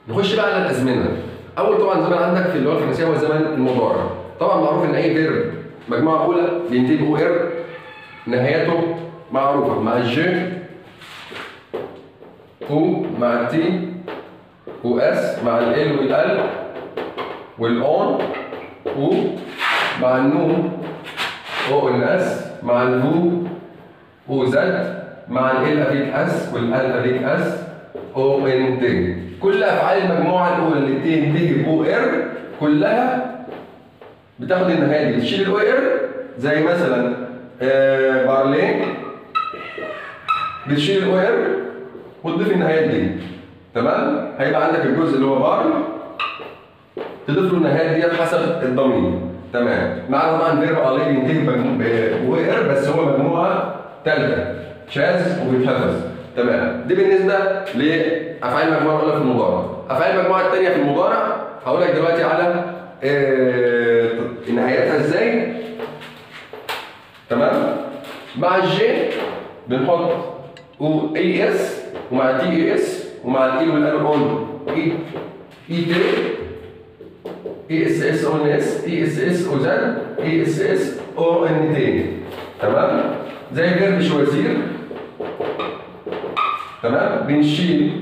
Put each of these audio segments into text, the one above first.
نخش بقى على الازمنه اول طبعا زمن عندك في اللغه الفرنسيه هو الزمن المضارع طبعا معروف ان اي فيرب مجموعه اولى بينتهي باو ار نهايته معروفه مع الجي او مع التي او اس مع ال والال والاون او مع النون او ان اس مع الفو او زد مع ال افيك اس والال افيك اس او ان تي كل افعال المجموعه الاولى اللي تنتهي باو ار كلها بتاخد النهايه دي تشيل الاو ار زي مثلا آه بارلي بتشيل الاو ار وتضيف النهايات دي تمام هيبقى عندك الجزء اللي هو بار تضيف له النهايات دي حسب الضمير تمام مع طبعا فيرب عليه بينتهي باو ار بس هو مجموعه ثالثه شاذ وبيتحفظ تمام دي بالنسبه لافعال المجموعه الاولى في المضارع افعال المجموعه الثانيه في المضارع هقول لك دلوقتي على آه نهايتها ازاي تمام مع الجي بنحط او اي اس ومع تي اي اس ومع الاي والال اون اي اي تي اي اس اس او ان اس اي اس اس او زد اي اس اس او ان تي تمام زي فيرب شوازير تمام بنشيل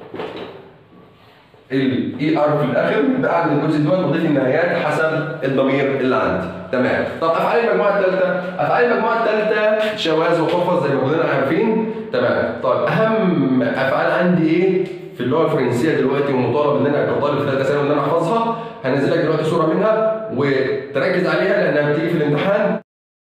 الاي ار في الاخر بقى عند الجزء دوت بضيف النهايات حسب الضمير اللي عندي تمام طب افعال المجموعه الثالثه افعال المجموعه الثالثه شواذ وحفظ زي ما كلنا عارفين تمام طيب اهم افعال عندي ايه في اللغه الفرنسيه دلوقتي ومطالب ان انا كطالب في ثالثه ثانوي ان انا احفظها هنزل لك دلوقتي صوره منها وتركز عليها لانها بتيجي في الامتحان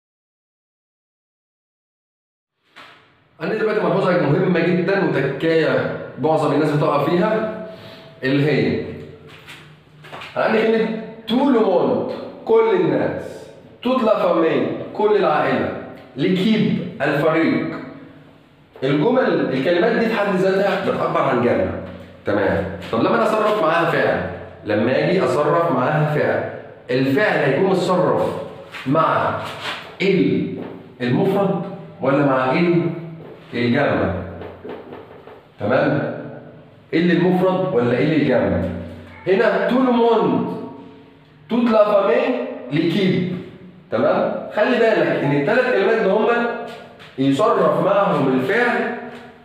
عندي دلوقتي ملحوظه مهمه جدا وتكايه معظم الناس بتقع فيها اللي هي عندي كلمه تو لو موند كل الناس توت لا فامي كل العائله ليكيب الفريق الجمل الكلمات دي في حد ذاتها بتعبر عن جمع تمام طب لما انا اصرف معاها فعل لما اجي اصرف معاها فعل الفعل هيكون متصرف مع ال المفرد ولا مع ال الجمع تمام ال المفرد ولا ال الجمع هنا تو لو موند توت لا فامي ليكيب تمام خلي بالك ان الثلاث كلمات اللي هم يصرف معهم الفعل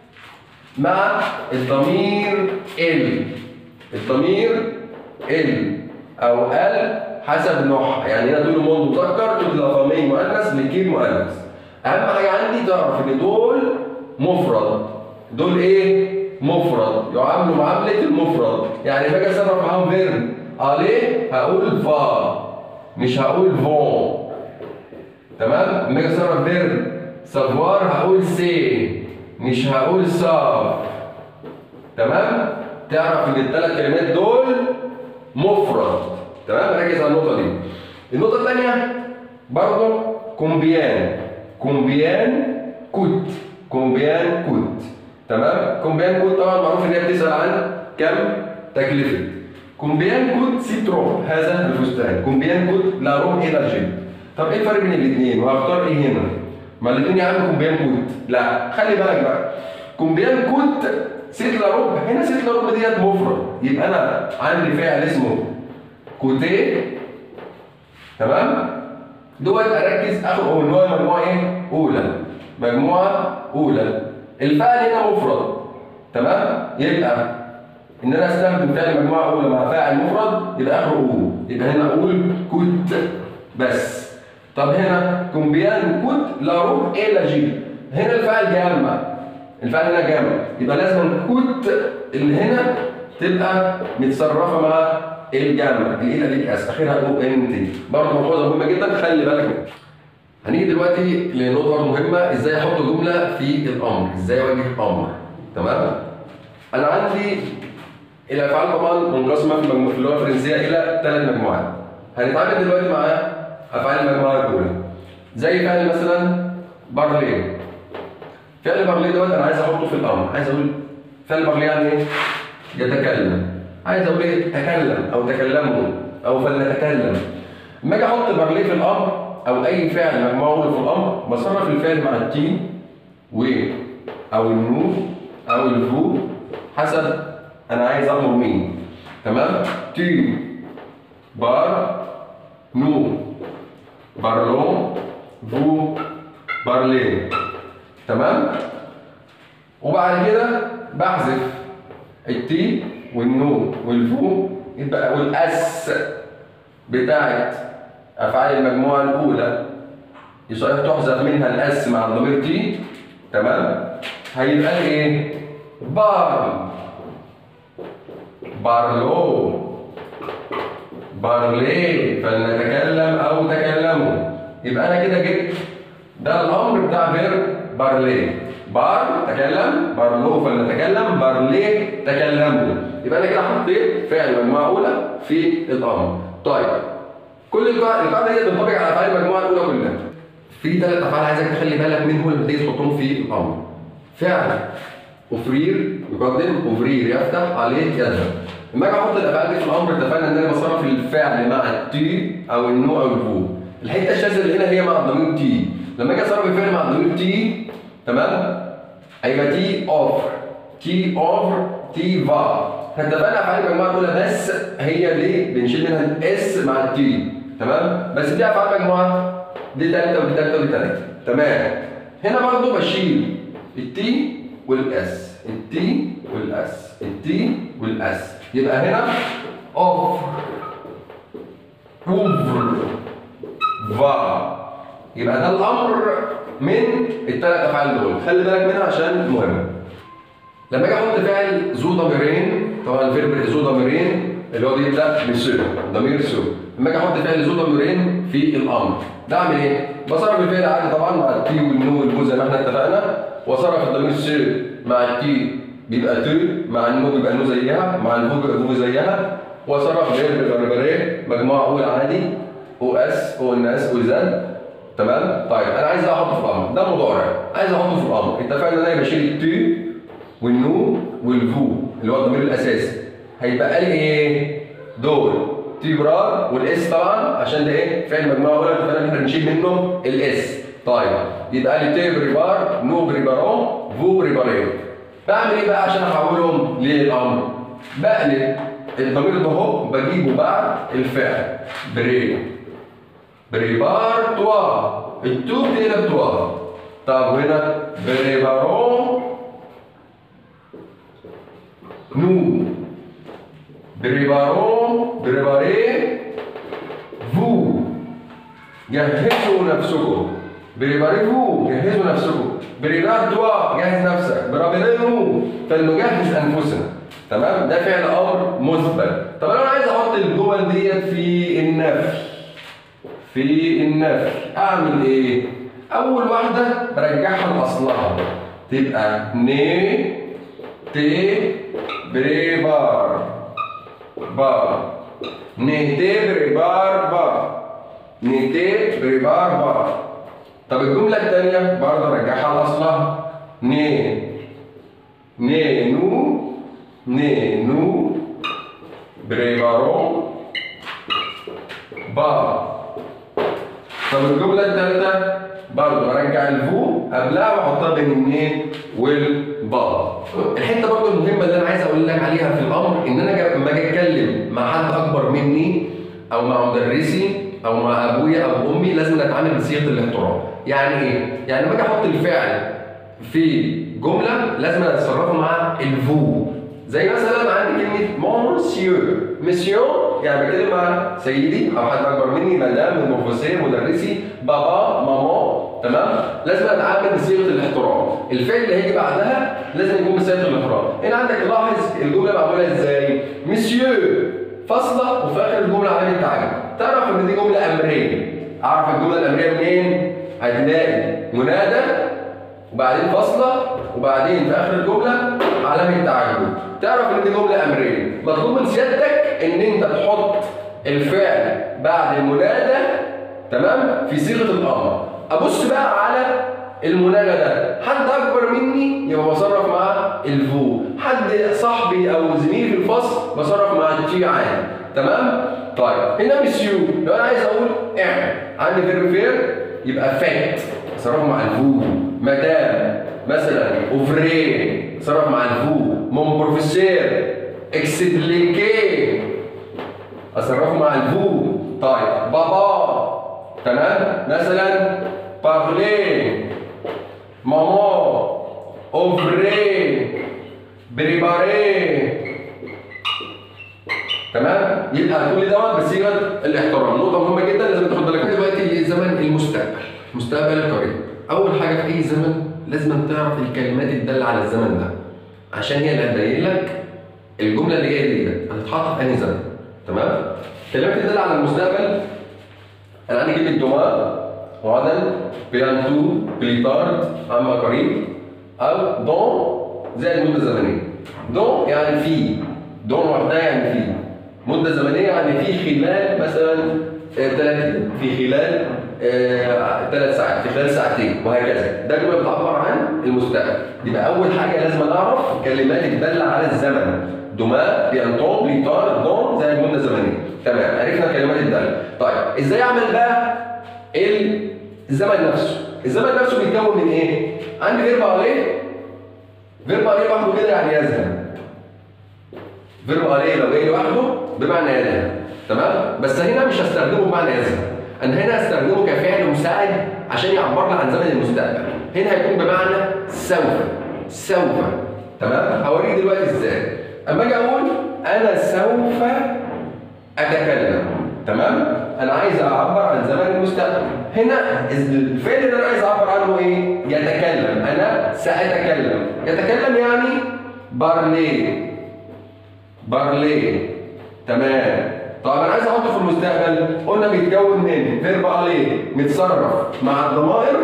مع الضمير ال الضمير ال او ال حسب نوعها يعني هنا دول موند مذكر توت لا فامي مؤنث ليكيب مؤنث اهم حاجه عندي تعرف ان دول مفرد دول ايه مفرد يعاملوا معامله المفرد يعني باجي اصرف معاهم فيرب عليه هقول فا مش هقول فون تمام لما اجي اصرف فيرب سافوار هقول سي مش هقول ساف تمام تعرف ان الثلاث كلمات دول مفرد تمام ركز على النقطه دي النقطه الثانيه برضه كومبيان كومبيان كوت كومبيان كوت تمام كومبيان كوت طبعا معروف ان هي بتسال عن كم تكلفه كومبيان كوت سيترون هذا الفستان كومبيان كوت لا روم الى جيب طب ايه الفرق بين الاثنين وهختار ايه هنا ما الاثنين يعملوا كومبيان كوت لا خلي بالك بقى كومبيان كوت سيت لا روب هنا سيت لا روب ديت مفرد يبقى انا عندي فعل اسمه كوتيه تمام دوت اركز اخد هو ان هو مجموعه ايه اولى مجموعه اولى الفعل هنا مفرد تمام يبقى ان انا استخدم فعل مجموعه اولى مع فاعل مفرد يبقى اخره او يبقى هنا اقول كنت بس طب هنا كومبيان كنت لا روح ايه لا جي هنا الفعل جمع الفعل هنا جمع يبقى لازم كنت اللي هنا تبقى متصرفه مع الجمع الايه دي اس اخرها او ان تي برضه ملحوظه مهمه جدا خلي بالك منها هنيجي دلوقتي لنقطه برضه مهمه ازاي احط جمله في الامر ازاي اوجه امر تمام انا عندي الافعال طبعا منقسمه في مجموعة- في اللغه الفرنسيه الى ثلاث مجموعات هنتعامل دلوقتي مع افعال المجموعه الاولى زي فعل مثلا بارلي فعل بارلي دوت انا عايز احطه في الامر عايز اقول فعل بارلي يعني ايه يتكلم عايز اقول ايه تكلم او تكلموا او فلنتكلم لما اجي احط بارلي في الامر او اي فعل مجموعه اولى في الامر بصرف الفعل مع التي و او النو او الفو حسب انا عايز امر مين تمام tu بار نو بارلون فو بارلي تمام وبعد كده بحذف التي والنو والفو يبقى والاس بتاعت افعال المجموعه الاولى يصحيح تحذف منها الاس مع الضمير تي تمام هيبقى لي ايه بار بارلو بارلي فلنتكلم او تكلموا يبقى انا كده جبت ده الامر بتاع فيرب بارلي بار تكلم بارلو فلنتكلم بارلي تكلموا يبقى انا كده حطيت فعل مجموعه اولى في الامر طيب كل القاعده القاعده دي بتنطبق على افعال المجموعه الاولى كلها في ثلاث افعال عايزك تخلي بالك منهم لما تيجي تحطهم في الامر فعل أفرير يقدم أفرير يفتح عليه يذهب لما اجي احط الافعال دي في الامر اتفقنا ان انا بصرف الفعل مع التي او النو او الفو الحته الشاذه اللي هنا هي مع الضمير تي لما اجي اصرف الفعل مع الضمير تي تمام هيبقى تي اوفر تي اوفر تي فا احنا اتفقنا افعال المجموعه الاولى بس هي اللي بنشيل منها الاس مع التي تمام بس دي افعال مجموعه دي ثالثه ودي ثالثه ودي ثالثه تمام هنا برضو بشيل التي والاس التي والاس التي والاس يبقى هنا اوف اوفر فا يبقى ده الامر من الثلاث افعال دول خلي بالك منها عشان مهم لما اجي احط فعل ذو ضميرين طبعا الفيرب ذو ضميرين اللي هو بيبدا بسو ضمير سو لما اجي احط فعل ذو ضميرين في الامر ده اعمل ايه؟ بصرف الفعل عادي طبعا مع التي والنو والبو زي ما احنا اتفقنا وصرف الضمير سو مع التي بيبقى تو مع النو بيبقى نو زيها مع الفو بيبقى فو زيها وصرف فيرب بربري مجموعه اولى عادي او اس او ان اس او زد تمام؟ طيب انا عايز احطه في الامر ده مضارع عايز احطه في الامر اتفقنا ان انا بشيل التي والنو والفو اللي هو الضمير الاساسي هيبقى لي ايه؟ دول تي برار والاس طبعا عشان ده ايه؟ فعل مجموعه اولى اتفقنا ان احنا بنشيل منه الاس طيب يبقى لي تي بريبار نو بريبارون فو بريبارين بعمل ايه بقى عشان احولهم للامر؟ بقلب الضمير ده اهو بجيبه بعد الفعل بري بريبار توا التو بتقلب توا طب هنا بريبارون نو بريبارون بريباري فو جهزوا نفسكم بريباري فو جهزوا نفسكم بريبار توا جهز نفسك برابرينو فلنجهز انفسنا تمام ده فعل امر مثبت طب انا عايز احط الجمل ديت في النفي في النفي اعمل ايه اول واحده برجعها لاصلها تبقى ني تي بريبار بار نيتي بريبار بار نيتي بريبار بار طب الجملة الثانية برضه رجعها لأصلها ني نينو نينو بريبارون با طب الجملة الثالثة برضه ارجع الفو قبلها واحطها بين النين والبا الحته برضه المهمه اللي انا عايز اقول لك عليها في الامر ان انا لما اجي اتكلم مع حد اكبر مني او مع مدرسي او مع ابويا او امي لازم اتعامل بصيغه الاحترام يعني ايه يعني لما اجي احط الفعل في جمله لازم اتصرفه مع الفو زي مثلا عندي كلمه مونسيو مسيو يعني بتكلم مع سيدي او حد اكبر مني مدام البروفيسور مدرسي بابا ماما تمام لازم اتعامل بصيغه الاحترام الفعل اللي هيجي بعدها لازم يكون بصيغه الاحترام هنا عندك لاحظ الجمله معموله ازاي مسيو فاصله وفي اخر الجمله علامه تعجب تعرف ان دي جمله امريه اعرف الجمله الامريه منين هتلاقي منادى وبعدين فاصله وبعدين في اخر الجمله علامه تعجب تعرف ان دي جمله امريه مطلوب من سيادتك ان انت تحط الفعل بعد المنادى تمام في صيغه الامر ابص بقى على المنادى ده حد اكبر مني يبقى بصرف مع الفو حد صاحبي او زميلي في الفصل بصرف مع التي عادي تمام طيب هنا مسيو لو انا عايز اقول اعمل عندي فيرب فير يبقى فات بصرفه مع الفو مدام مثلا اوفري بصرف مع الفو مون بروفيسور اكسبليكي بريباري تمام يبقى كل دوت بصيغه الاحترام نقطه مهمه جدا لازم تاخد بالك منها. دلوقتي زمن المستقبل المستقبل القريب اول حاجه في اي زمن لازم تعرف الكلمات الداله على الزمن ده عشان هي اللي هتبين لك الجمله اللي جايه ديت هتتحط في انهي زمن تمام الكلمات الداله على المستقبل انا عندي كلمه دوما غدا بيانتو بليتارد اما قريب او دون زي المده الزمنيه دون يعني في دون لوحدها يعني في مده زمنيه يعني في خلال مثلا ثلاث ايام في خلال ثلاث ساعات في خلال ساعتين وهكذا ده جمله بتعبر عن المستقبل يبقى اول حاجه لازم نعرف كلمات الداله على الزمن دوما بيانتون بليتار دون زي المده الزمنيه تمام عرفنا كلمات الداله طيب ازاي اعمل بقى الزمن نفسه الزمن نفسه بيتكون من ايه عندي فيرب عليه فيرب عليه لوحده كده يعني يذهب فيرب عليه لو جاي لوحده بمعنى يذهب تمام بس هنا مش هستخدمه بمعنى يذهب انا هنا هستخدمه كفعل مساعد عشان يعبر لي عن زمن المستقبل هنا هيكون بمعنى سوف سوف تمام هوريك دلوقتي ازاي اما اجي اقول انا سوف اتكلم تمام انا عايز اعبر عن زمن المستقبل هنا الفعل اللي انا عايز اعبر عنه ايه يتكلم انا ساتكلم يتكلم يعني بارلي بارلي تمام طب انا عايز احطه في المستقبل قلنا بيتكون من فيرب عليه متصرف مع الضمائر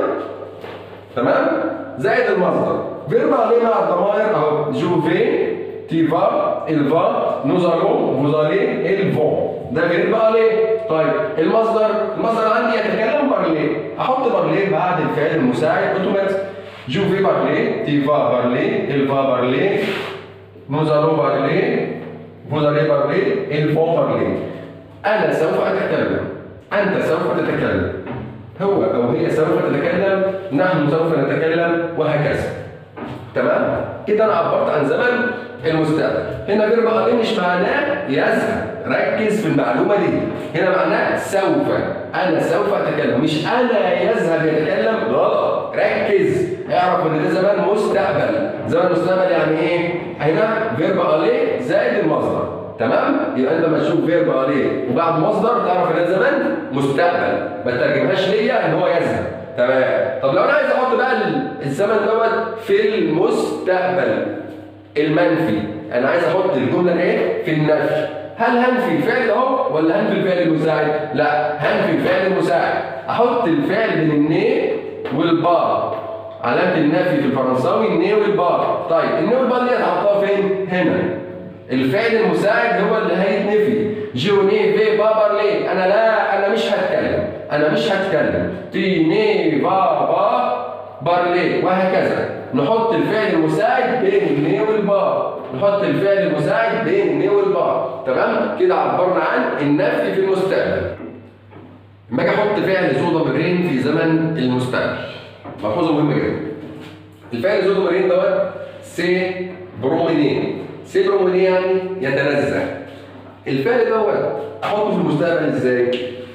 تمام زائد المصدر فيرب عليه مع الضمائر اهو جو في تي فا il va nous allons vous allez ils vont ده فيرب عليه طيب المصدر المصدر عندي يتكلم بارلي احط بارلي بعد الفعل المساعد اوتوماتيك جو في بارلي تي فا بارلي il va بارلي nous allons parler vous allez parler ils vont parler انا سوف اتكلم انت سوف تتكلم هو او هي سوف تتكلم نحن سوف نتكلم وهكذا تمام كده انا عبرت عن زمن المستقبل هنا فيرب عليه مش معناه يذهب ركز في المعلومه دي هنا معناه سوف انا سوف اتكلم مش انا يذهب يتكلم غلط ركز اعرف ان ده زمان مستقبل زمان مستقبل يعني ايه هنا فيرب عليه زائد المصدر تمام يبقى انت لما تشوف فيرب عليه وبعد مصدر تعرف ان ده زمان مستقبل ما تترجمهاش ليا ان هو يذهب تمام طب لو انا عايز احط بقى الزمن دوت في المستقبل المنفي انا عايز احط الجمله ايه في النفي هل هنفي الفعل اهو ولا هنفي الفعل المساعد لا هنفي الفعل المساعد احط الفعل بين الني والبا علامه النفي في الفرنساوي الني والبا طيب الني والبا دي هحطها فين هنا الفعل المساعد هو اللي هيتنفي جوني في بابا ليه انا لا انا مش هتكلم انا مش هتكلم تي ني بابا بارلي وهكذا نحط الفعل المساعد بين الني والبا نحط الفعل المساعد بين الني والبا تمام كده عبرنا عن النفي في المستقبل لما اجي احط فعل ذو ضميرين في زمن المستقبل ملحوظه مهمه جدا الفعل ذو ضميرين دوت سي بروميني سي بروميني يعني يتنزه الفعل دوت احطه في المستقبل ازاي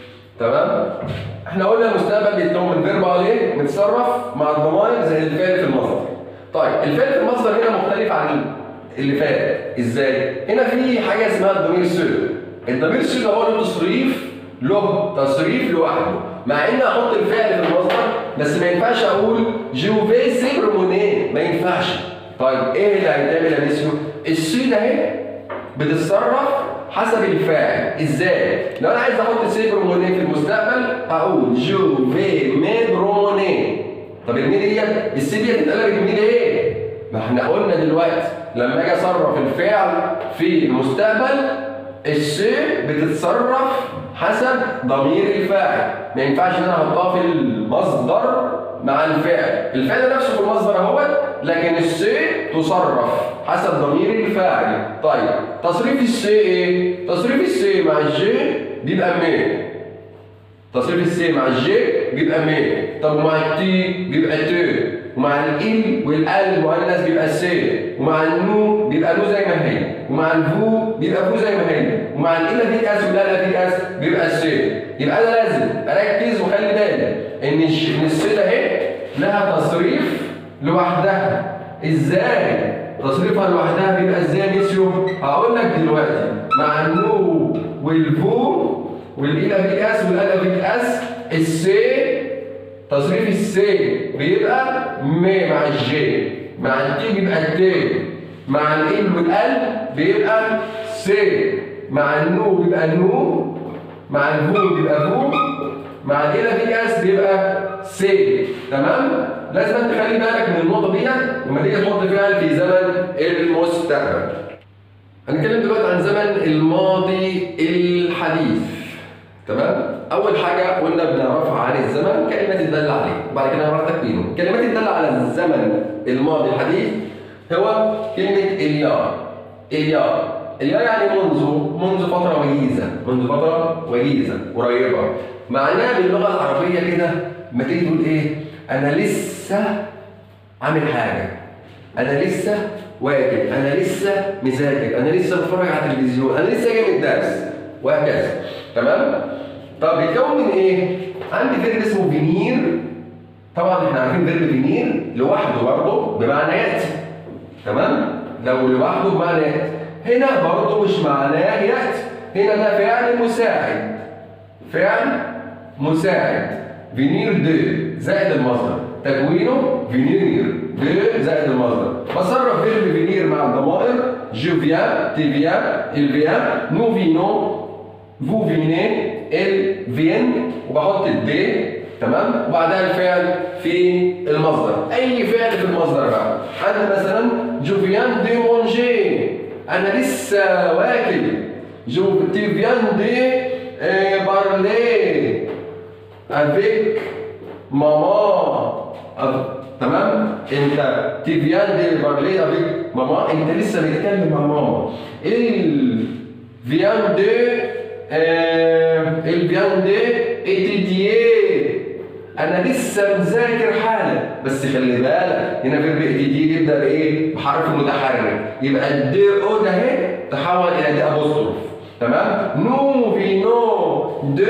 تمام احنا قلنا المستقبل بيتكون من فيرب عليه متصرف مع الضمائر زي الفعل في المصدر طيب الفعل في المصدر هنا مختلف عن اللي فات ازاي هنا في حاجه اسمها الضمير سو الضمير سو ده هو له تصريف له تصريف لوحده مع ان احط الفعل في المصدر بس ما ينفعش اقول جو في سي بروموني ما ينفعش طيب ايه اللي هيتعمل يا ميسيو السو ده اهي بتتصرف حسب الفاعل ازاي لو انا عايز احط سي بروموني في المستقبل هقول جو في مي بروموني طب المي ديت السي دي هتتقلب المي دي ايه ما احنا قلنا دلوقتي لما اجي اصرف الفعل في المستقبل السي بتتصرف حسب ضمير الفاعل ما ينفعش ان انا احطها في المصدر مع الفعل الفعل نفسه في المصدر اهوت لكن السي تصرف حسب ضمير الفاعل طيب تصريف السي ايه تصريف السي مع الجي بيبقى مي تصريف السي مع الجي بيبقى مي طب ومع التي بيبقى تي ومع ال والال المؤنث بيبقى سي ومع النو بيبقى نو زي ما هي ومع الفو بيبقى فو زي ما هي ومع الالا في اس والالا في اس بيبقى سي يبقى انا لازم اركز وخلي بالي ان الش- ان السي ده اهي لها تصريف لوحدها ازاي تصريفها لوحدها بيبقى ازاي يا ميسيو؟ هقول لك دلوقتي مع النو والفو والإلى في اس والألا في اس السي تصريف السي بيبقى م مع الجي مع التي بيبقى التي مع ال والال بيبقى سي مع النو بيبقى النو مع الفو بيبقى فو مع الإلى في اس بيبقى سي تمام؟ لازم تخلي بالك من النقطة دي لما تيجي تحط فعل في زمن المستقبل. هنتكلم دلوقتي عن زمن الماضي الحديث. تمام؟ أول حاجة قلنا بنعرفها عن الزمن كلمات تدل عليه، وبعد كده نعرف تكوينه. كلمات تدل على الزمن الماضي الحديث هو كلمة إليار. إليار. إليار يعني منذ منذ فترة وجيزة، منذ فترة وجيزة قريبة. معناها باللغة العربية كده ما تيجي تقول إيه؟ أنا لسه عامل حاجة. أنا لسه واكل، أنا لسه مذاكر، أنا لسه بتفرج على التلفزيون، أنا لسه جاي من الدرس وهكذا. تمام؟ طب بيتكون من ايه؟ عندي فيرب اسمه فينير طبعا احنا عارفين فيرب فينير لوحده برضه بمعنى ياتي تمام؟ لو لوحده بمعنى ياتي هنا برضه مش معناه ياتي هنا ده فعل مساعد فعل مساعد فينير دو زائد المصدر تكوينه فينير دو زائد المصدر بصرف فيرب فينير مع الضمائر جو فيان تي فيان il vient nous venons vous venez ال فين وبحط الدي تمام وبعدها الفعل في المصدر اي فعل في المصدر بقى عندي مثلا جو فيان دي مونجي انا لسه واكل جو تي فيان دي بارلي افيك ماما تمام انت تي فيان دي بارلي افيك ماما انت لسه بتتكلم مع ماما ال فيان دي il vient d'étudier انا لسه مذاكر حالا بس خلي بالك هنا فيرب اتيدي يبدا بايه؟ بحرف متحرك يبقى الدي او ده اهي تحول الى دي ابوستروف تمام؟ نو في نو دو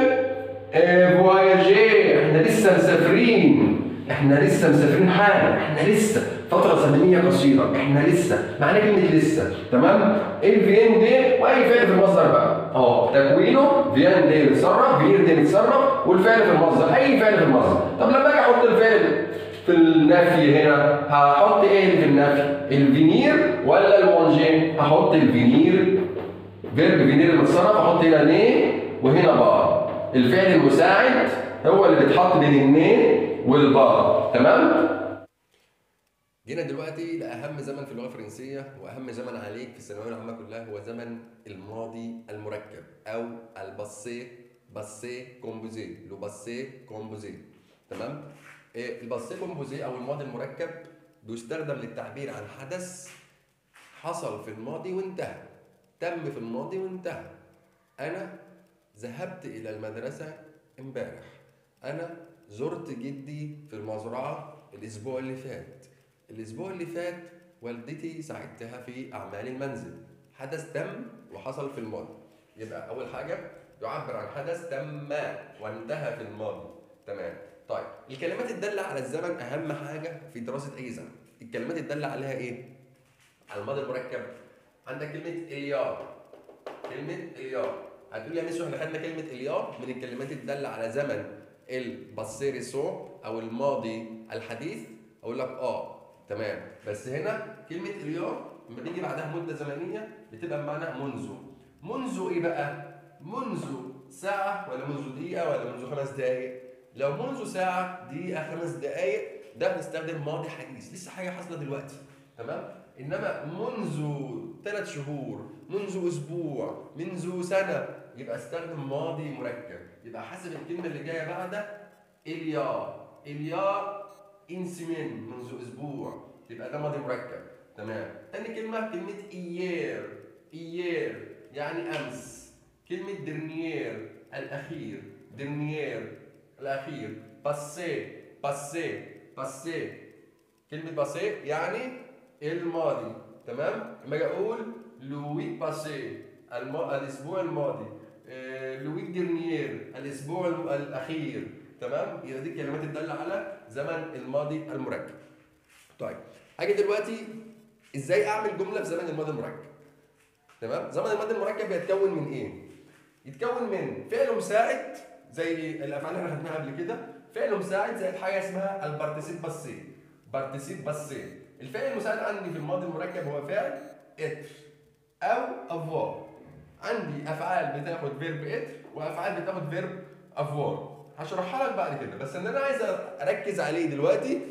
فواياجي احنا لسه مسافرين احنا لسه مسافرين حالا احنا لسه فتره زمنيه قصيره احنا لسه معناه كلمه لسه تمام الفين دي واي فعل في المصدر بقى اه تكوينه فين دي بيتصرف فين دي بيتصرف والفعل في المصدر اي فعل في المصدر طب لما اجي احط الفعل في النفي هنا هحط ايه في النفي الفينير ولا المونجي هحط الفينير فيرب فينير المتصرف احط هنا ني وهنا با الفعل المساعد هو اللي بيتحط بين الني والبا تمام جينا دلوقتي لاهم زمن في اللغه الفرنسيه واهم زمن عليك في الثانويه العامه كلها هو زمن الماضي المركب او الباسي باسي كومبوزي لو باسي كومبوزي تمام إيه الباسي كومبوزي او الماضي المركب بيستخدم للتعبير عن حدث حصل في الماضي وانتهى تم في الماضي وانتهى انا ذهبت الى المدرسه امبارح انا زرت جدي في المزرعه الاسبوع اللي فات الاسبوع اللي فات والدتي ساعدتها في اعمال المنزل حدث تم وحصل في الماضي يبقى اول حاجه يعبر عن حدث تم وانتهى في الماضي تمام طيب الكلمات الداله على الزمن اهم حاجه في دراسه اي زمن الكلمات الداله عليها ايه على الماضي المركب عندك كلمه اليار كلمه اليار هتقول لي يا ميسو احنا خدنا كلمه اليار من الكلمات الداله على زمن الباسيريسو او الماضي الحديث اقول لك اه تمام بس هنا كلمه اليار لما تيجي بعدها مده زمنيه بتبقى بمعنى منذ منذ ايه بقى منذ ساعه ولا منذ دقيقه ولا منذ خمس دقائق لو منذ ساعه دقيقه خمس دقائق ده بنستخدم ماضي حديث لسه حاجه حاصله دلوقتي تمام انما منذ ثلاث شهور منذ اسبوع منذ سنه يبقى استخدم ماضي مركب يبقى حسب الكلمه اللي جايه بعدها اليا اليا انسمين منذ اسبوع يبقى ده ماضي مركب تمام تاني كلمه كلمه ايير ايير يعني امس كلمه درنيير الاخير درنيير الاخير باسي باسي باسي كلمه باسي يعني الماضي تمام لما اجي اقول لوي باسي الم... الاسبوع الماضي آه، لوي ديرنيير الاسبوع الم- الاخير تمام يبقى دي الكلمات الداله على زمن الماضي المركب طيب هاجي دلوقتي ازاي اعمل جمله في زمن الماضي المركب تمام زمن الماضي المركب بيتكون من ايه يتكون من فعل مساعد زي الافعال اللي احنا خدناها قبل كده فعل مساعد زائد حاجه اسمها البارتيسيب باسي بارتيسيب باسي الفعل المساعد عندي في الماضي المركب هو فعل اتر او افوار عندي افعال بتاخد فيرب اتر وافعال بتاخد فيرب افوار هشرحها لك بعد كده بس ان انا عايز اركز عليه دلوقتي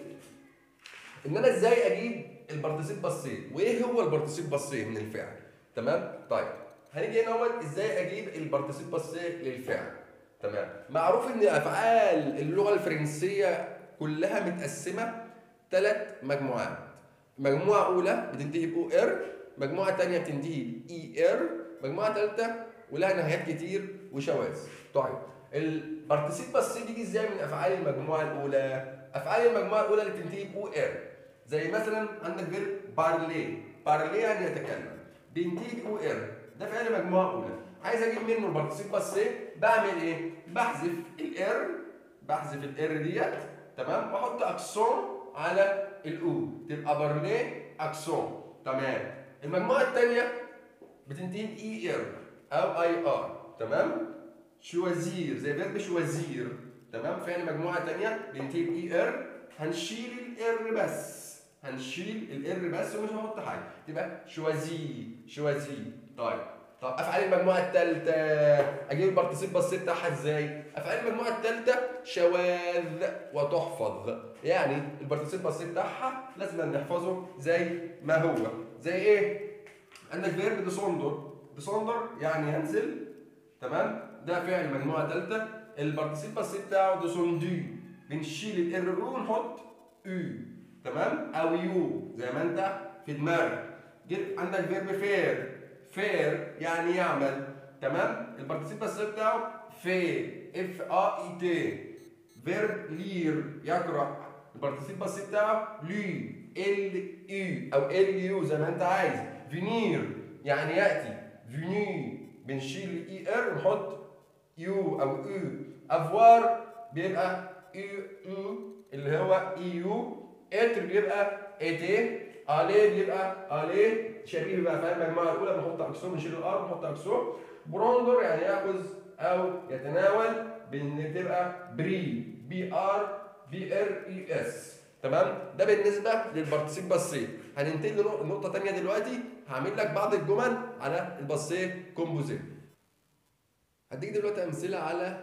ان انا ازاي اجيب البارتيسيب باسيه وايه هو البارتيسيب باسيه من الفعل تمام طيب هنيجي هنا اهوت ازاي اجيب البارتيسيب باسيه للفعل تمام معروف ان افعال اللغه الفرنسيه كلها متقسمه ثلاث مجموعات مجموعه اولى بتنتهي بو ار مجموعه ثانيه بتنتهي باي ار مجموعه ثالثه ولها نهايات كتير وشواذ طيب البارتيسيب باسيه بيجي ازاي من افعال المجموعه الاولى افعال المجموعه الاولى اللي بتنتهي بو ار زي مثلا عندك فيرب بارلي بارلي يعني يتكلم بينتهي بو ار ده فعل مجموعه اولى عايز اجيب منه البارتيسيب باسيه بعمل ايه بحذف الار بحذف الار ديت تمام واحط اكسون على الاو تبقى بارلي اكسون تمام المجموعه الثانيه بتنتهي باي ار او اي ار تمام شوازير زي فيرب شوازير تمام فعل مجموعه ثانيه بينتهي باي ار هنشيل الار بس هنشيل الار بس ومش هنحط حاجه تبقى شوازي شوازي طيب طب افعال المجموعه الثالثه اجيب البارتيسيب بس بتاعها ازاي افعال المجموعه الثالثه شواذ وتحفظ يعني البارتيسيب بس بتاعها لازم نحفظه زي ما هو زي ايه عندك فيرب ديسوندر ديسوندر يعني ينزل تمام ده فعل مجموعه ثالثه البارتيسيب بس بتاعه ديسوندو بنشيل الار ونحط او تمام او يو زي ما انت في دماغك جيت عندك فيرب فير فير يعني يعمل تمام البارتيسيب بس بتاعه في اف ا اي تي فيرب لير يقرا البارتيسيب بس بتاعه لي ال يو او ال يو زي ما انت عايز فينير يعني ياتي فيني بنشيل الاي ار ونحط يو او او افوار بيبقى يو او اللي هو اي يو اتر بيبقى ايتي الي بيبقى الي شبيه بقى فاهم المجموعه الاولى بنحط اكسون نشيل الار ونحط اكسون بروندر يعني ياخذ او يتناول بان تبقى بري بي ار بي ار اي اس تمام ده بالنسبه للبارتيسيب باسيه هننتقل لنقطه ثانيه دلوقتي هعمل لك بعض الجمل على الباسيه كومبوزيت هديك دلوقتي امثله على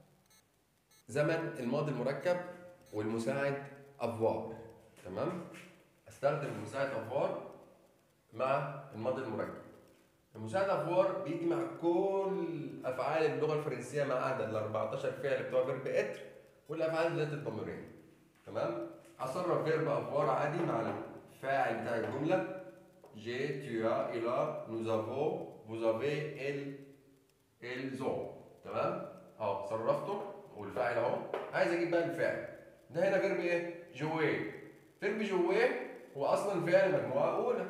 زمن الماضي المركب والمساعد افوار تمام استخدم المساعد افوار مع الماضي المركب المساعد افوار بيجي مع كل افعال اللغه الفرنسيه ما عدا ال 14 فعل بتوع فيرب اتر والافعال ذات الضميرين تمام هصرف فيرب افوار عادي مع الفاعل بتاع الجمله جي tu as il a nous avons vous avez elle ils ont تمام اهو صرفته والفاعل اهو عايز اجيب بقى الفاعل ده هنا فيرب ايه جوي فيرب جوي هو اصلا فعل مجموعه اولى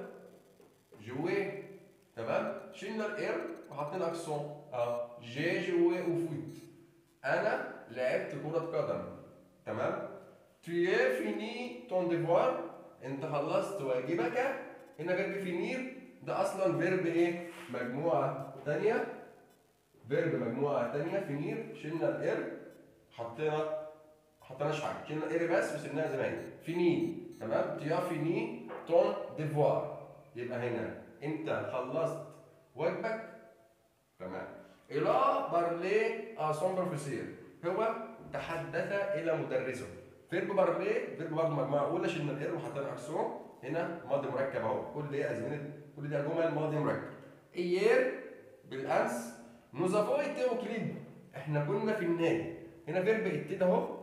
جوي تمام شلنا الار وحطينا اكسون اه جي جوي او فوت انا لعبت كره قدم تمام tu as fini ton devoir انت خلصت واجبك هنا فيرب فينير ده اصلا فيرب ايه مجموعه ثانيه فيرب مجموعه ثانيه فينير شلنا الار حطينا حطيناش حاجه شلنا الار بس وسيبناها زي ما هي فيني تمام tu as fini ton devoir يبقى هنا انت خلصت واجبك تمام il a parlé à son professeur هو تحدث الى مدرسه فيرب بارلي فيرب برضه مجموعه اولى شلنا الار وحطينا اكسون هنا ماضي مركب اهو كل دي ازمنه كل دي جمل ماضي مركب ايير بالامس نوزافو ايتي كليب احنا كنا في النادي هنا فيرب ايتي ده اهو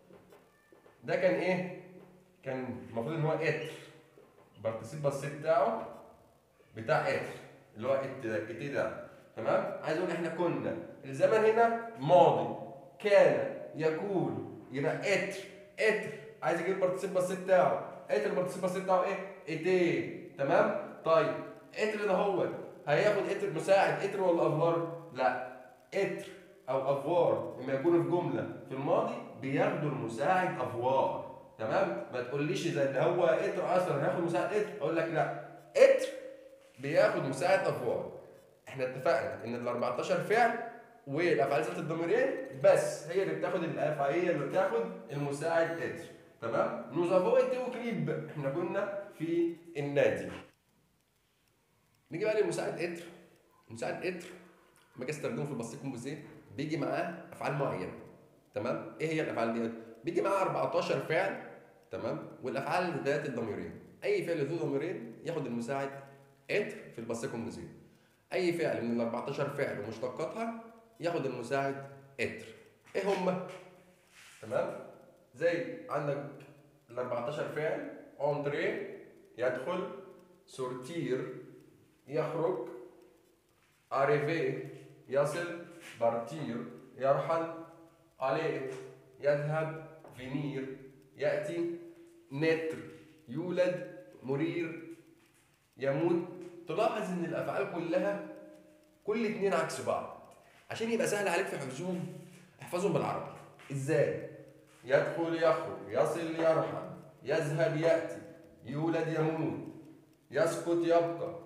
ده كان ايه؟ كان المفروض ان هو اتر بارتيسيب بس بتاعه بتاع اتر اللي هو ات ده ات ده تمام؟ عايز اقول احنا كنا الزمن هنا ماضي كان يكون يبقى اتر اتر عايز اجيب البارتيسيب بس بتاعه اتر البارتيسيب بس بتاعه ايه؟ اتي تمام؟ طيب اتر ده هو هياخد اتر مساعد اتر ولا افوار؟ لا اتر او افوار لما يكونوا في جمله في الماضي بياخدوا المساعد افوار تمام ما تقوليش زي اللي هو اتر اصلا هياخد مساعد اتر اقول لك لا اتر بياخد مساعد افوار احنا اتفقنا ان ال 14 فعل والافعال ذات الضميرين بس هي اللي بتاخد الافعاليه اللي بتاخد المساعد اتر تمام نوز افو اتي وكليب احنا كنا في النادي نيجي بقى للمساعد اتر مساعد اتر لما اجي استخدمه في البسيط كومبوزيه بيجي معاه افعال معينه تمام ايه هي الافعال ديت بيجي معاه 14 فعل تمام والافعال ذات الضميرين اي فعل ذو ضميرين ياخد المساعد اتر في البسيط كومبوزيه اي فعل من ال 14 فعل ومشتقاتها ياخد المساعد اتر ايه هم تمام زي عندك ال 14 فعل اونتري يدخل سورتير يخرج arriver يصل بارتير يرحل aller يذهب فينير يأتي نتر يولد مرير يموت تلاحظ ان الافعال كلها كل اتنين عكس بعض عشان يبقى سهل عليك في حفظهم احفظهم بالعربي ازاي يدخل يخرج يصل يرحل يذهب يأتي يولد يموت يسكت يبقى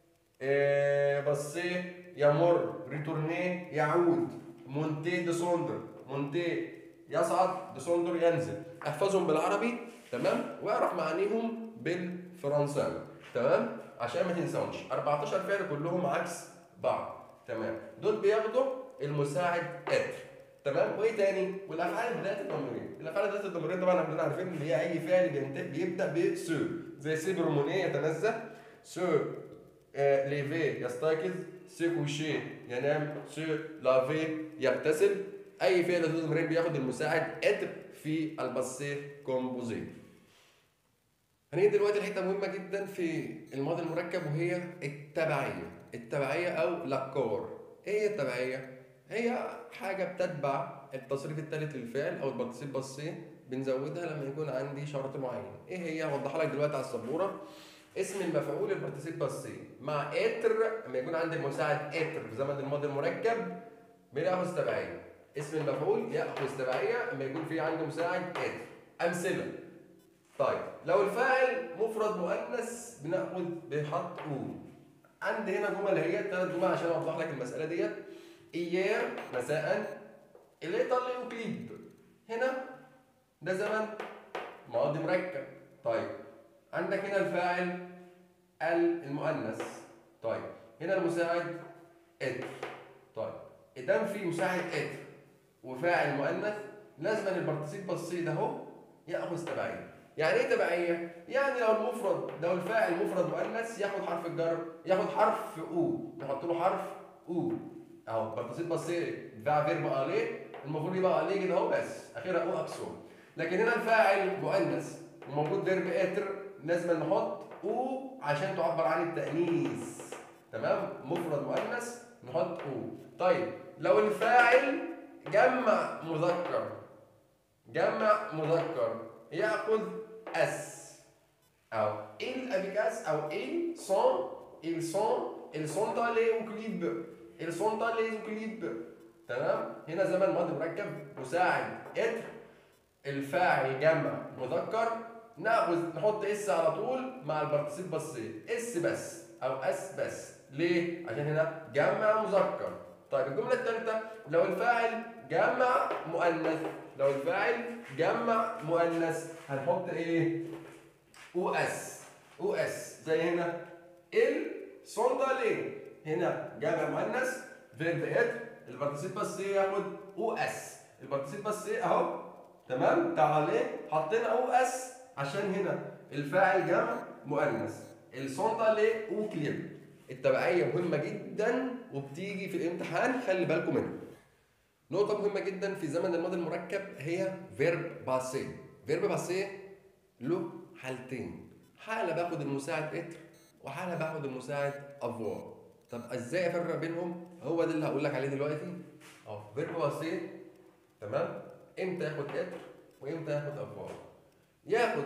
إيه بصيه يمر ريتورنيه يعود مونتي ديسوندر مونتي يصعد ديسوندر ينزل احفظهم بالعربي تمام واعرف معانيهم بالفرنساوي تمام عشان ما تنساهمش 14 فعل كلهم عكس بعض تمام دول بياخدوا المساعد اتر تمام وايه تاني والافعال ذات الضميرين الافعال ذات الضميرين طبعا احنا عارفين اللي هي اي فعل بينت- بيبدا بسو زي سيبرمونيه يتنزه سو آه، ليفي يستيقظ سي كوشي ينام سو لافي يغتسل اي فعل ذات الضميرين بياخد المساعد اتر في الباسي كومبوزي هنيجي دلوقتي لحته مهمه جدا في الماضي المركب وهي التبعيه التبعيه او لاكور ايه هي التبعيه هي حاجه بتتبع التصريف الثالث للفعل او البارتيسيب باسيه بنزودها لما يكون عندي شرط معين ايه هي هوضحها لك دلوقتي على السبوره اسم المفعول البارتيسيب باسيه مع اتر لما يكون عندي المساعد اتر في زمن الماضي المركب بناخذ تبعيه اسم المفعول ياخذ تبعيه لما يكون في عندي مساعد اتر امثله طيب لو الفاعل مفرد مؤنث بناخد بحط او عندي هنا جمل هي ثلاث جمل عشان اوضح لك المساله ديت ايير مساء الايطالي يوكليد هنا ده زمن ماضي مركب طيب عندك هنا الفاعل ال المؤنث طيب هنا المساعد اتر طيب ادام في مساعد اتر وفاعل مؤنث لازم البارتيسيب بسيط ده اهو ياخذ تبعيه يعني ايه تبعيه يعني لو المفرد لو الفاعل مفرد مؤنث ياخد حرف الجر ياخد حرف او نحط له حرف او اهو بارتيسيب بسيط فا فيرب اليه المفروض يبقى اليه كده اهو بس اخرها او اكسون لكن هنا الفاعل مؤنث وموجود فيرب اتر لازم نحط او عشان تعبر عن التانيث تمام مفرد مؤنث نحط او طيب لو الفاعل جمع مذكر جمع مذكر ياخذ اس او il avec as او ils sont ils sont ils sont allés au club ils sont allés au club تمام هنا زمن ماضي مركب مساعد اتر الفاعل جمع مذكر ناخذ نحط اس على طول مع البارتيسيب بسيط اس بس او اس بس ليه عشان هنا جمع مذكر طيب الجمله الثالثه لو الفاعل جمع مؤنث لو الفاعل جمع مؤنث هنحط ايه او اس او اس زي هنا ال صندالين هنا جمع مؤنث فيرب اتر البارتيسيب بس ياخد او اس البارتيسيب بس اهو تمام تعالى حطينا او اس عشان هنا الفاعل جمع مؤنث الصندالين او كليب التبعيه مهمه جدا وبتيجي في الامتحان خلي بالكم منها نقطة مهمة جدا في زمن الماضي المركب هي فيرب باسي فيرب باسي له حالتين حالة باخد المساعد اتر وحالة باخد المساعد افوار طب ازاي افرق بينهم هو ده اللي هقول لك عليه دلوقتي اهو فيرب باسي تمام امتى ياخد اتر وامتى ياخد افوار ياخد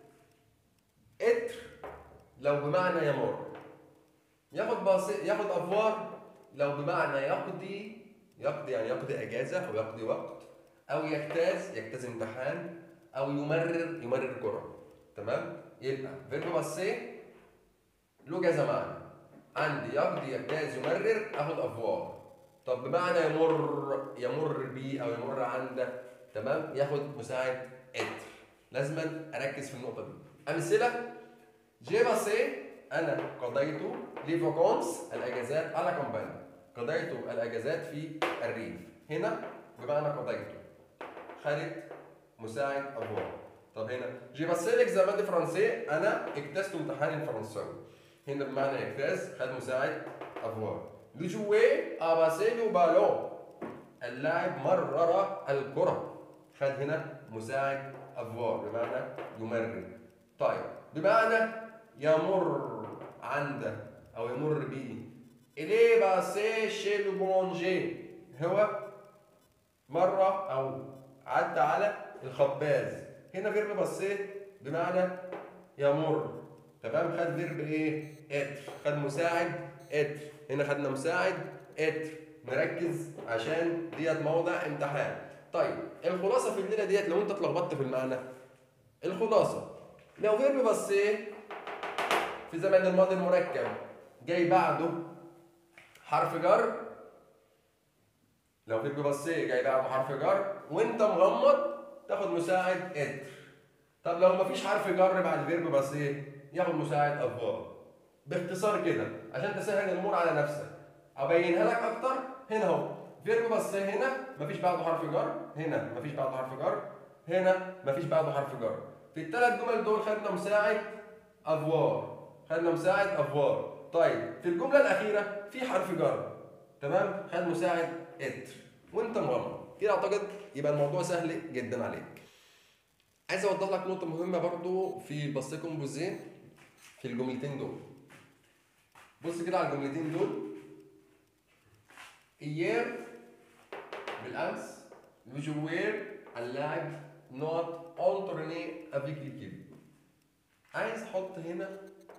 اتر لو بمعنى يمر ياخد باسي ياخد افوار لو بمعنى يقضي يقضي يعني يقضي اجازه او يقضي وقت او يجتاز يجتاز امتحان او يمرر يمرر كره تمام يبقى فيرب باسي له كذا معنى عندي يقضي يجتاز يمرر اخد افوار طب بمعنى يمر يمر بيه او يمر عنده تمام ياخد مساعد اتر لازما اركز في النقطه دي امثله جي باسي انا قضيت لي فاكونس الاجازات على كامباني قضيت الاجازات في الريف هنا بمعنى قضيت خدت مساعد افوار طب هنا جي باسي ليكزامان دي فرنسي انا اجتزت امتحان الفرنساوي هنا بمعنى اجتاز خد مساعد افوار لو جوي اباسي لو بالون اللاعب مرر الكره خد هنا مساعد افوار بمعنى يمرر طيب بمعنى يمر عنده او يمر به إليه باسي شي لو بونجي هو مرة أو عدى على الخباز هنا فيرب باسي بمعنى يمر تمام خد فيرب ايه؟ اتر خد مساعد اتر هنا خدنا مساعد اتر نركز عشان ديت موضع امتحان طيب الخلاصة في الليلة ديت لو انت اتلخبطت في المعنى الخلاصة لو فيرب باسي في زمن الماضي المركب جاي بعده حرف جر لو فيرب باسي جاي بعده حرف جر وانت مغمض تاخد مساعد اتر طب لو مفيش حرف جر بعد فيرب باسي ياخد مساعد افوار باختصار كده عشان تسهل الامور على نفسك ابينها لك اكتر هنا اهو فيرب باسي هنا مفيش بعده حرف جر هنا مفيش بعده حرف جر هنا مفيش بعده حرف جر في الثلاث جمل دول خدنا مساعد افوار خدنا مساعد افوار طيب في الجمله الاخيره في حرف جر تمام خد مساعد اتر وانت مغمض كده اعتقد يبقى الموضوع سهل جدا عليك عايز اوضح لك نقطه مهمه برضو في باسي كومبوزي في الجملتين دول بص كده على الجملتين دول ايير بالامس لو جوير اللاعب نوت اونترني افيك ليكيب عايز احط هنا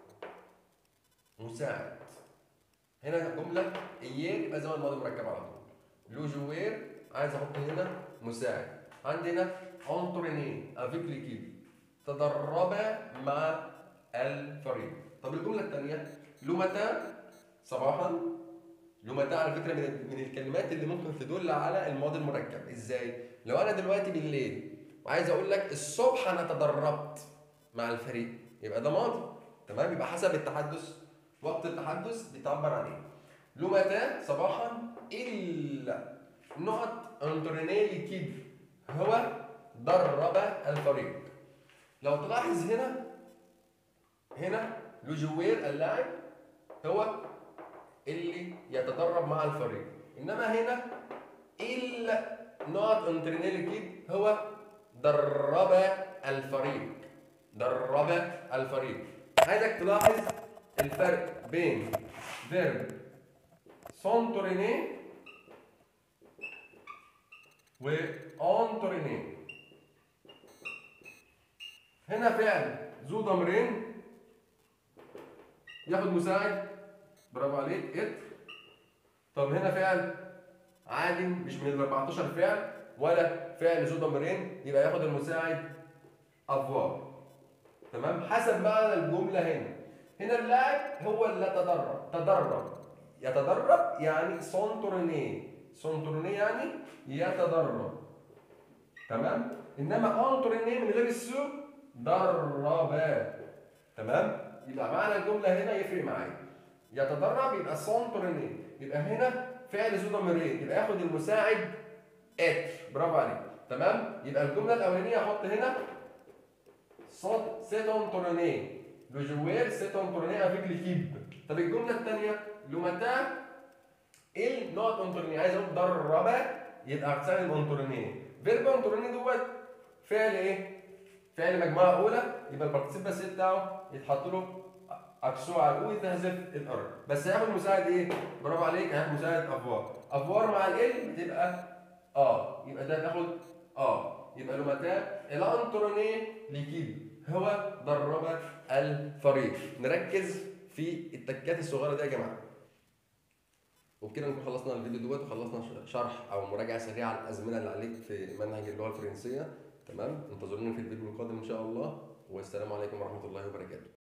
مساعد هنا جمله ايير يبقى زمن الماضي مركب على طول لو جوير عايز احط هنا مساعد عندنا اونتريني افيك ليكيب تدرب مع الفريق طب الجمله الثانيه لو متى صباحا لو متى على فكره من من الكلمات اللي ممكن تدل على الماضي المركب ازاي لو انا دلوقتي بالليل وعايز اقول لك الصبح انا تدربت مع الفريق يبقى ده ماضي تمام يبقى حسب التحدث وقت التحدث بتعبر عن ايه لو متى صباحا الا نقط انتريني ليكيب هو درب الفريق لو تلاحظ هنا هنا لو جوير اللاعب هو اللي يتدرب مع الفريق انما هنا الا نقط انتريني ليكيب هو درب الفريق درب الفريق عايزك تلاحظ الفرق بين فيرب سونتوريني وانتوريني هنا فعل ذو ضميرين ياخد مساعد برافو عليك اتر طب هنا فعل عادي مش من ال 14 فعل ولا فعل ذو ضميرين يبقى ياخد المساعد افوار تمام حسب معنى الجمله هنا هنا اللاعب هو اللي تدرب تدرب يتدرب يعني سونتورني سونتورني يعني يتدرب تمام انما انتورني من غير السو درب تمام يبقى معنى الجمله هنا يفرق معايا يتدرب يبقى سونتورني يبقى هنا فعل ذو ضميرين يبقى ياخد المساعد اتر برافو عليك تمام يبقى الجمله الاولانيه احط هنا صوت سيت انتورني لو جوير سيت انتورني افيك ليكيب طب الجمله الثانيه لو متى ايه نوت انتورني عايز اقول درب يبقى اقسام انتورني فيرب انتورني دوت فعل ايه فعل مجموعه اولى يبقى البارتيسيب بس بتاعه يتحط له اكسو على الاو يتهزف الار بس هياخد مساعد ايه برافو عليك هياخد مساعد افوار افوار مع ال بتبقى اه يبقى ده تاخد اه يبقى لو متى الانتروني ليكيب هو درب الفريق نركز في التكات الصغيره دي يا جماعه وبكده نكون خلصنا الفيديو دوت وخلصنا شرح او مراجعه سريعه على الازمنه اللي عليك في منهج اللغه الفرنسيه تمام انتظرونا في الفيديو القادم ان شاء الله والسلام عليكم ورحمه الله وبركاته